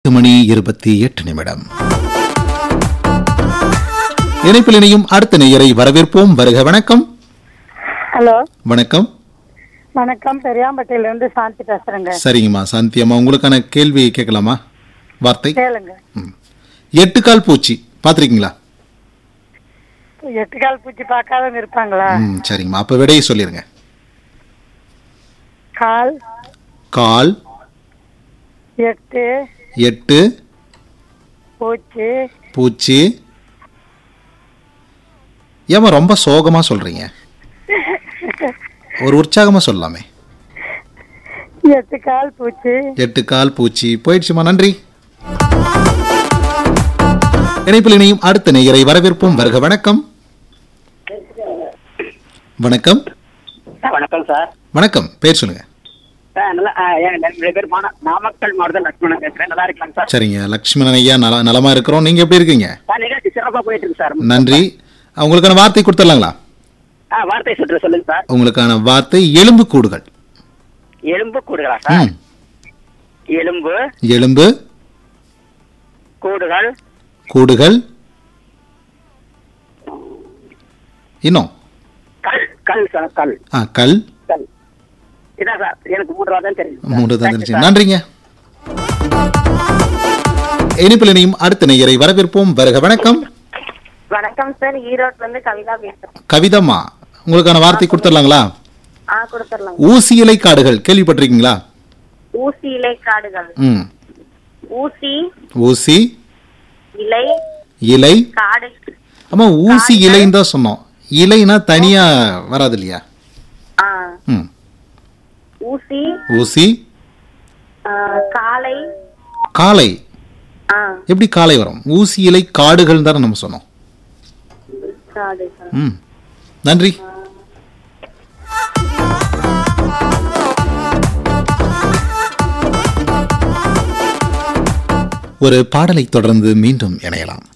எட்டு மணி இருபத்தி எட்டு நிமிடம் இணைப்பில் இணையும் அடுத்த நேயரை வரவேற்போம் வருக வணக்கம் ஹலோ வணக்கம் வணக்கம் பெரியாம்பட்டியில இருந்து சாந்தி பேசுறேங்க சரிங்கம்மா சாந்தி அம்மா உங்களுக்கான கேள்வி கேட்கலாமா வார்த்தை கேளுங்க ம். எட்டு கால் பூச்சி பார்த்துருக்கீங்களா எட்டு கால் பூச்சி பார்க்காதவங்க இருப்பாங்களா ம் சரிங்கம்மா அப்போ விடையை சொல்லிருங்க கால் கால் எட்டு எட்டு பூச்சி பூச்சி ஏம்மா ரொம்ப சோகமா சொல்றீங்க ஒரு உற்சாகமா சொல்லலாமே எட்டு கால் பூச்சி எட்டு கால் பூச்சி போயிடுச்சுமா நன்றி இணைப்பில் இணையும் அடுத்த நேயரை வரவேற்போம் வருக வணக்கம் வணக்கம் சார் வணக்கம் சார் வணக்கம் பேர் சொல்லுங்க சார் நல்லா ஆ, என் என்னுடைய பேர் மான நாமக்கல் மாவட்டம் லட்சுமணன் பேசுறேன் நல்லா இருக்கலாம் சார் சரிங்க லக்ஷ்மணன் ஐயா நல நலமா இருக்கிறோம் நீங்க எப்படி இருக்கீங்க சார் நிகழ்ச்சி சிறப்பாக போயிட்டு இருக்கு சார் நன்றி உங்களுக்கான வார்த்தை கொடுத்துடலாங்களா ஆ வார்த்தை சுற்று சொல்லுங்க சார் உங்களுக்கான வார்த்தை எலும்பு கூடுகள் எலும்பு கூடுகளா சார் ம். எலும்பு எலும்பு கூடுகள் கூடுகள் இன்னும் கல் கல் சார் கல் ஆ கல் கல் இதான் சார் எனக்கு மூன்று தான் தெரியும் சார். மூன்று Thank you, தந்துருச்சு சார். நன்றிங்க இனிப்பில் இணையும் அடுத்த நேயரை வரவேற்போம் வருக வணக்கம் வணக்கம் சார் ஈரோட்ல இருந்து கவிதா பேசுறேன் கவிதம்மா உங்களுக்கான வார்த்தை கொடுத்துடலாங்களா ஆ கொடுத்துடலாம் ஊசி இலை காடுகள் கேள்விப்பட்டிருக்கீங்களா ஊசி இலை காடுகள் ம் ஊசி ஊசி இலை இலை காடு ஆமா ஊசி இலைன்னு தான் சொன்னோம் இலைனா தனியா வராது இல்லையா ஆ ம் ஊசி ஊசி ஆ, காலை காளை ஆ எப்படி காளை வரும் ஊசி இலை காடுகள் தானே நம்ம சொன்னோம் காடு ம் நன்றி ஒரு பாடலை தொடர்ந்து மீண்டும் இணையலாம்